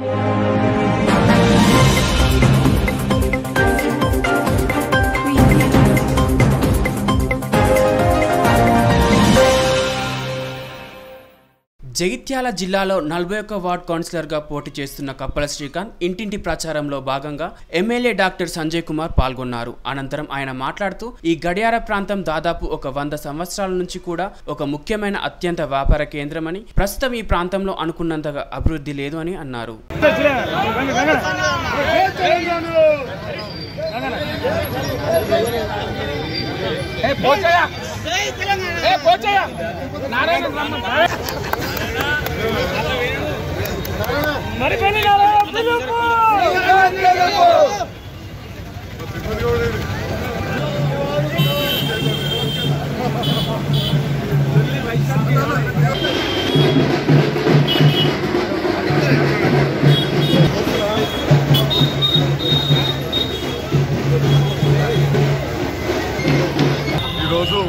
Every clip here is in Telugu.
జగిత్యాల జిల్లాలో నలభై ఒక్క వార్డ్ కౌన్సిలర్గా పోటీ చేస్తున్న కప్పల శ్రీకాంత్ ఇంటింటి ప్రచారంలో భాగంగా ఎమ్మెల్యే డాక్టర్ సంజయ్ కుమార్ పాల్గొన్నారు అనంతరం ఆయన మాట్లాడుతూ ఈ గడియార ప్రాంతం దాదాపు ఒక వంద సంవత్సరాల నుంచి కూడా ఒక ముఖ్యమైన అత్యంత వ్యాపార కేంద్రమని ప్రస్తుతం ఈ ప్రాంతంలో అనుకున్నంతగా అభివృద్ధి లేదు అని అన్నారు ఏ పోచయ్య ఏ పోచయ్య నారాయణ రమ్మని మరిపల్లి నారాయణ పిలుపు ఈరోజు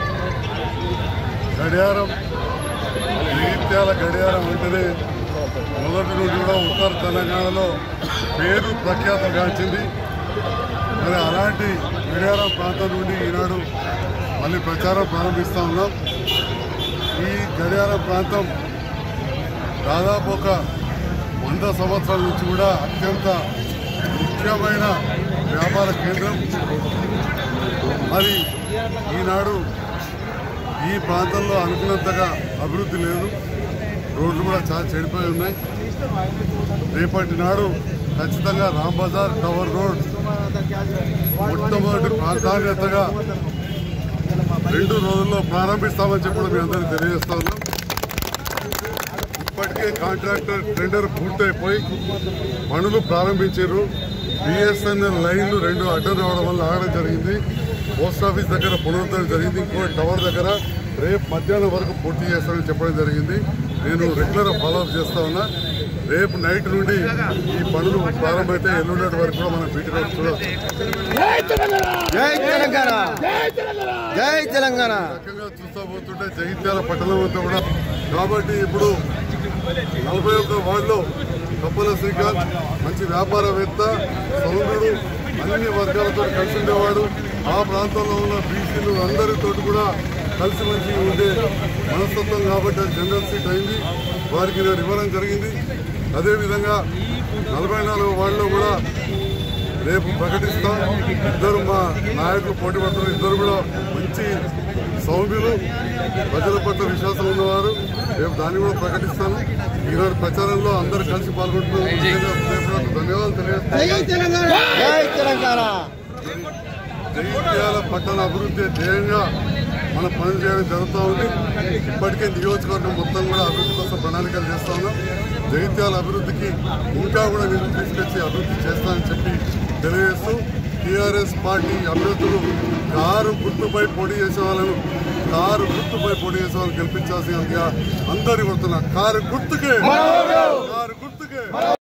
గడియారం జగిత్యాల గడియారం అంటేనే మొదటి నుండి కూడా ఉత్తర తెలంగాణలో పేరు ప్రఖ్యాతగాంచింది మరి అలాంటి గడియారం ప్రాంతం నుండి ఈనాడు మళ్ళీ ప్రచారం ప్రారంభిస్తూ ఉన్నాం ఈ గడియారం ప్రాంతం దాదాపు ఒక వంద సంవత్సరాల నుంచి కూడా అత్యంత ముఖ్యమైన వ్యాపార కేంద్రం మరి ఈనాడు ఈ ప్రాంతంలో అనుకున్నంతగా అభివృద్ధి లేదు రోడ్లు కూడా చాలా చెడిపోయి ఉన్నాయి రేపటి నాడు ఖచ్చితంగా రామ్ బజార్ టవర్ రోడ్ మొట్టమొదటి ప్రాధాన్యతగా రెండు రోజుల్లో ప్రారంభిస్తామని చెప్పి కూడా మీ అందరికీ తెలియజేస్తా ఉన్నాం ఇప్పటికే కాంట్రాక్టర్ టెండర్ పూర్తయిపోయి పనులు ప్రారంభించారు బిఎస్ఎన్ఎల్ లైన్లు రెండు అడ్డం రావడం వల్ల ఆగడం జరిగింది పోస్ట్ ఆఫీస్ దగ్గర పునరుద్ధరణ జరిగింది ఇంకో టవర్ దగ్గర రేపు మధ్యాహ్నం వరకు పూర్తి చేస్తానని చెప్పడం జరిగింది నేను రెగ్యులర్ ఫాలోఅప్ చేస్తా ఉన్నా రేపు నైట్ నుండి ఈ పనులు ప్రారంభమైతే ఎల్లుండటి వరకు కూడా మనం బీటీ రోడ్ చూడవచ్చు జై తెలంగాణ జై తెలంగాణ రకంగా చూస్తా పోతుంటే జగిత్యాల పట్టణం అంతా కూడా కాబట్టి ఇప్పుడు నలభై ఒక్క వార్డులో కప్పల శ్రీకాంత్ మంచి వ్యాపారవేత్త సౌందరుడు అన్ని వర్గాలతో కలిసి ఉండేవాడు ఆ ప్రాంతంలో ఉన్న బీసీలు అందరితో కూడా కలిసి మంచి ఉండే మనస్తత్వం కాబట్టి అది జనరల్ సీట్ అయింది వారికి నేను ఇవ్వడం జరిగింది అదేవిధంగా నలభై నాలుగు వార్డులో కూడా రేపు ప్రకటిస్తాం ఇద్దరు మా నాయకులు పోటీ పడుతున్నారు ఇద్దరు కూడా మంచి సౌమ్యులు ప్రజల పట్ల విశ్వాసం ఉన్నవారు రేపు దాన్ని కూడా ప్రకటిస్తాను ఈనాడు ప్రచారంలో అందరూ కలిసి పాల్గొంటున్నారు ముఖ్యంగా హృదయపూర్వక ధన్యవాదాలు తెలియజేస్తాను జై తెలంగాణ జగిత్యాల పట్టణ అభివృద్ధి ధ్యేయంగా మన పనులు చేయడం జరుగుతూ ఉంది ఇప్పటికే నియోజకవర్గం మొత్తం కూడా అభివృద్ధి కోసం ప్రణాళికలు చేస్తా ఉన్నాం జగిత్యాల అభివృద్ధికి ఇంకా కూడా నిధులు తీసుకొచ్చి అభివృద్ధి చేస్తానని చెప్పి తెలియజేస్తూ టీఆర్ఎస్ పార్టీ అభ్యర్థులు కారు గుర్తుపై పోటీ చేసే వాళ్ళను కారు గుర్తుపై పోటీ చేసే వాళ్ళు గెలిపించాల్సిందిగా అందరి కొడుతున్నా కారు గుర్తుకే కారు గుర్తుకే